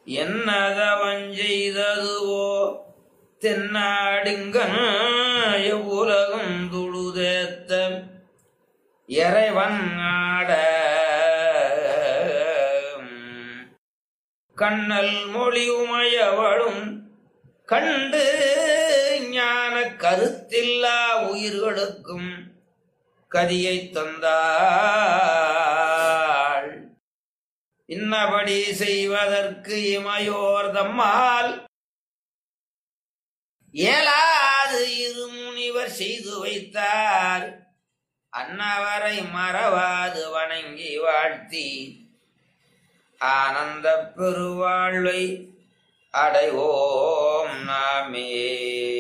என்னதவன் செய்ததுவோ தென்னாடுங்கன் எவ்வுலகம் துழுதேத்த இறைவன் ஆட கண்ணல் மொழி உமையவளும் கண்டு ஞான கருத்தில்லா உயிர்களுக்கும் கதியை தந்தாள் இன்னபடி செய்வதற்கு இமையோர் தம்மால் இயலாது இரு முனிவர் செய்து வைத்தார் அன்னவரை மறவாது வணங்கி வாழ்த்தி ஆனந்த பெருவாழ்வை அடைவோம் நாமே